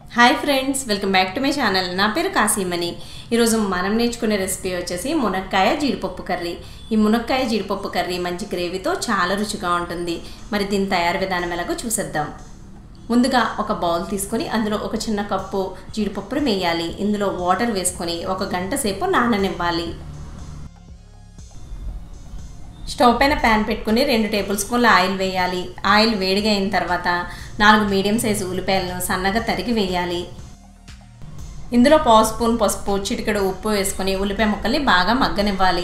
hi friends welcome back to my channel నా పేరు కాసీమణి ఈరోజు మనం నేర్చుకునే రెసిపీ వచ్చేసి మునక్కాయ జీడిపప్పు కర్రీ ఈ మునక్కాయ జీడిపప్పు కర్రీ మంచి గ్రేవీతో చాలా రుచిగా ఉంటుంది మరి దీని తయారు విధానం ఎలాగో చూసేద్దాం ముందుగా ఒక బౌల్ తీసుకొని అందులో ఒక చిన్న కప్పు జీడిపప్పును వేయాలి ఇందులో వాటర్ వేసుకొని ఒక గంట సేపు నాననివ్వాలి స్టవ్ పైన ప్యాన్ పెట్టుకుని రెండు టేబుల్ స్పూన్ల ఆయిల్ వేయాలి ఆయిల్ వేడిగా అయిన తర్వాత నాలుగు మీడియం సైజు ఉల్లిపాయలను సన్నగా తరిగి వేయాలి ఇందులో పావు స్పూన్ పసుపు చిటికెడు ఉప్పు వేసుకొని ఉల్లిపాయ ముక్కల్ని బాగా మగ్గనివ్వాలి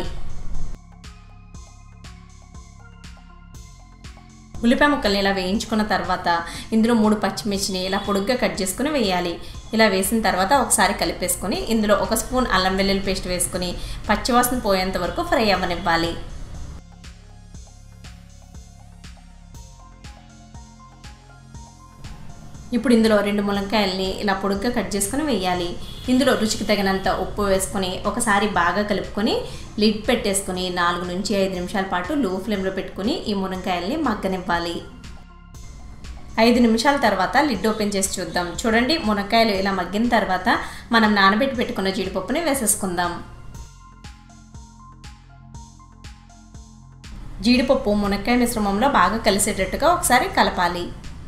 ఉల్లిపాయ ముక్కల్ని ఇలా వేయించుకున్న తర్వాత ఇందులో మూడు పచ్చిమిర్చిని ఇలా పొడుగ్గా కట్ చేసుకుని వేయాలి ఇలా వేసిన తర్వాత ఒకసారి కలిపేసుకొని ఇందులో ఒక స్పూన్ అల్లం వెల్లుల్లి పేస్ట్ వేసుకొని పచ్చివాసన పోయేంత వరకు ఫ్రై అవ్వనివ్వాలి ఇప్పుడు ఇందులో రెండు మునక్కాయల్ని ఇలా పొడుగ్గా కట్ చేసుకొని వేయాలి ఇందులో రుచికి తగినంత ఉప్పు వేసుకొని ఒకసారి బాగా కలుపుకొని లిడ్ పెట్టేసుకొని నాలుగు నుంచి ఐదు నిమిషాల పాటు లో ఫ్లేమ్లో పెట్టుకుని ఈ మునక్కాయల్ని మగ్గనివ్వాలి ఐదు నిమిషాల తర్వాత లిడ్ ఓపెన్ చేసి చూద్దాం చూడండి మునక్కాయలు ఇలా మగ్గిన తర్వాత మనం నానబెట్టి పెట్టుకున్న జీడిపప్పుని వేసేసుకుందాం జీడిపప్పు మునక్కాయ మిశ్రమంలో బాగా కలిసేటట్టుగా ఒకసారి కలపాలి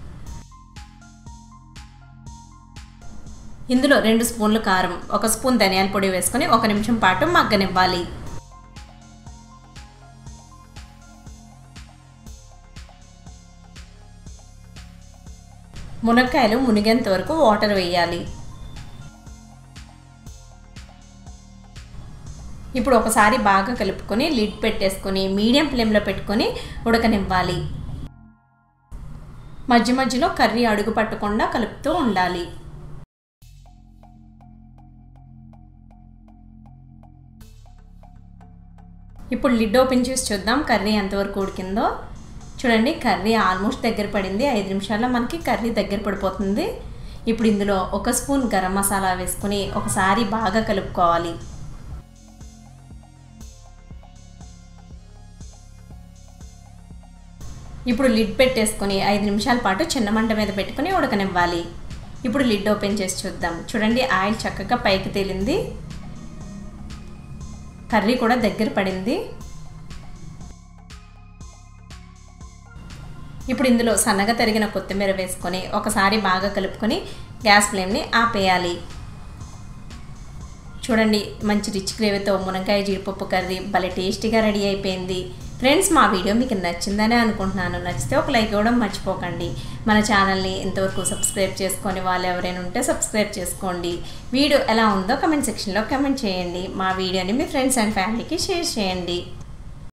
ఇందులో రెండు స్పూన్లు కారం ఒక స్పూన్ ధనియాల పొడి వేసుకొని ఒక నిమిషం పాటు మగ్గనివ్వాలి మునక్కాయలు మునిగేంత వరకు వాటర్ వేయాలి ఇప్పుడు ఒకసారి బాగా కలుపుకొని లిడ్ పెట్టేసుకొని మీడియం ఫ్లేమ్లో పెట్టుకొని ఉడకనివ్వాలి మధ్య మధ్యలో కర్రీ అడుగు పట్టకుండా కలుపుతూ ఉండాలి ఇప్పుడు లిడ్ ఓపెన్ చేసి చూద్దాం కర్రీ ఎంతవరకు ఉడికిందో చూడండి కర్రీ ఆల్మోస్ట్ దగ్గర పడింది ఐదు నిమిషాల్లో మనకి కర్రీ దగ్గర పడిపోతుంది ఇప్పుడు ఇందులో ఒక స్పూన్ గరం మసాలా వేసుకొని ఒకసారి బాగా కలుపుకోవాలి ఇప్పుడు లిడ్ పెట్టేసుకొని ఐదు నిమిషాల పాటు చిన్న మంట మీద పెట్టుకొని ఉడకనివ్వాలి ఇప్పుడు లిడ్ ఓపెన్ చేసి చూద్దాం చూడండి ఆయిల్ చక్కగా పైకి తేలింది కర్రీ కూడా దగ్గర పడింది ఇప్పుడు ఇందులో సన్నగా తరిగిన కొత్తిమీర వేసుకొని ఒకసారి బాగా కలుపుకొని గ్యాస్ ఫ్లేమ్ని ఆపేయాలి చూడండి మంచి రిచ్ గ్రేవీతో మునక్కాయ జీడిపప్పు కర్రీ భలే టేస్టీగా రెడీ అయిపోయింది ఫ్రెండ్స్ మా వీడియో మీకు నచ్చిందనే అనుకుంటున్నాను నచ్చితే ఒక లైక్ ఇవ్వడం మర్చిపోకండి మన ఛానల్ని ఇంతవరకు సబ్స్క్రైబ్ చేసుకొని వాళ్ళు ఎవరైనా ఉంటే సబ్స్క్రైబ్ చేసుకోండి వీడియో ఎలా ఉందో కమెంట్ సెక్షన్లో కమెంట్ చేయండి మా వీడియోని మీ ఫ్రెండ్స్ అండ్ ఫ్యామిలీకి షేర్ చేయండి